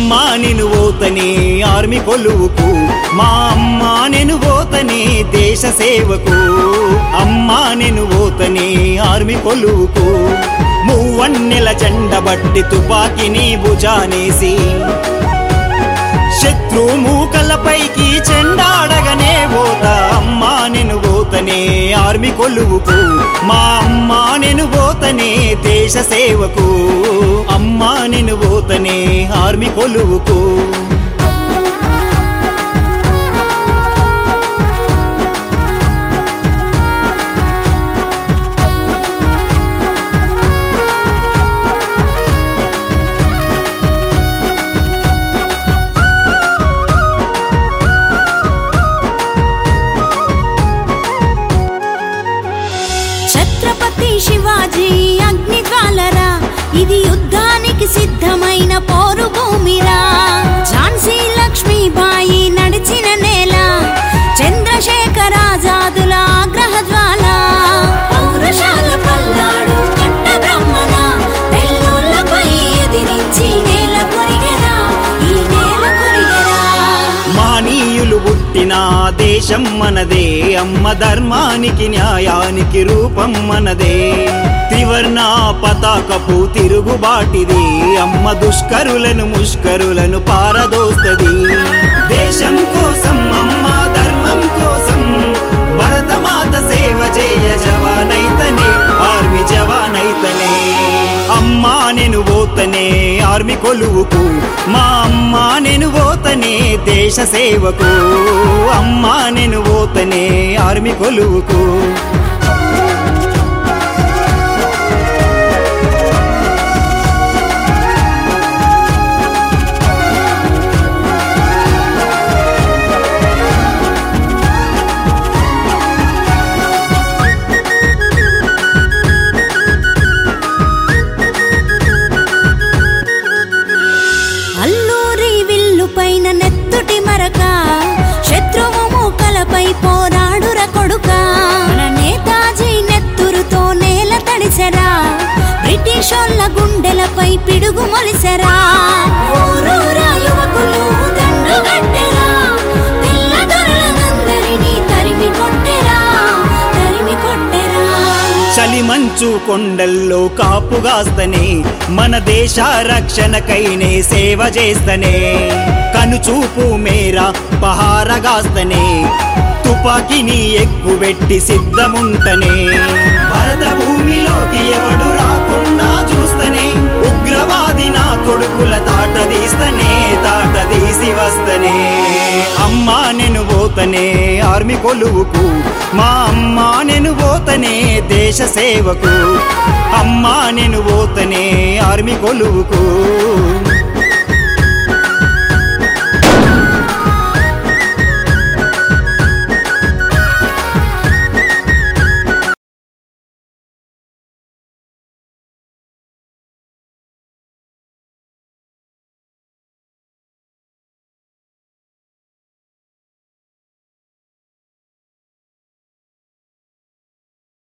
అమ్మా నేను ఓతనే ఆర్మి కొలువుకు మా అమ్మా నేను ఓతనే దేశ సేవకు అమ్మా నేను ఓతనే ఆర్మి కొలువుకు మూవన్నెల జెండబట్టి తుపాకిని భుజానేసి శత్రు మూకలపైకి చెండాడగనే పోతా అమ్మా నేను పోతనే ఆర్మి కొలువుకు మా అమ్మా నేను పోతనే దేశ సేవకు అమ్మా నేను పోతనే ఆర్మి కొలువుకు ఛత్రపతి శివాజీ అగ్నిజ్వాలరా ఇది యుద్ధానికి సిద్ధమైన పోరు భూమిరా ఝాన్సీ లక్ష్మీబాయి నడిచిన నేల చంద్రశేఖరాజాదుల ఆగ్రహ జ్వాల పౌరుషాల పల్లాడు కట్ట బ్రహ్మణ తెల్లోళ్ళపై ఎదిరించి నేల కొరిగెరా ఈ నేల కొరిగెరా మానీయులు పుట్టిన దేశం మనదే అమ్మ ధర్మానికి న్యాయానికి రూపం మనదే త్రివర్ణ పతాకపు తిరుగుబాటిది అమ్మ దుష్కరులను ముష్కరులను పారదోస్తది దేశం కోసం అమ్మ ధర్మం కోసం భరతమాత సేవ చేయ జవానైతనే ఆర్మి జవానైతనే అమ్మా నేను పోతనే ఆర్మి కొలువుకు మా అమ్మా నేను పోతనే దేశ సేవకు అమ్మా నేను పోతనే ఆర్మి కొలువుకు అల్లూరి విల్లు పైన నెత్తుటి మరక శత్రువు మూకలపై పోరాడుర కొడుక మన నేతాజీ నెత్తురుతో నేల తడిసెరా బ్రిటిషోళ్ళ గుండెలపై పిడుగు మొలిసెరా ఊరూరా యువకులు దండుగట్టెరా తెల్లదొరలనందరినీ తరిమి కొట్టెరా తరిమి కొట్టెరా చలిమంచు కొండల్లో కాపుగాస్తనే మన దేశ రక్షణకైనే సేవ చేస్తనే కనుచూపు మేర పహారగాస్తనే తుపాకిని ఎక్కువెట్టి సిద్ధముంటనే భరత భూమిలోకి ఎవడు రాకుండా చూస్తనే ఉగ్రవాది నా కొడుకుల తాట తీస్తనే తాట తీసి వస్తనే అమ్మా నేను పోతనే ఆర్మి కొలువుకు మా అమ్మా నేను పోతనే దేశ సేవకు అమ్మా నేను పోతనే ఆర్మి కొలువుకు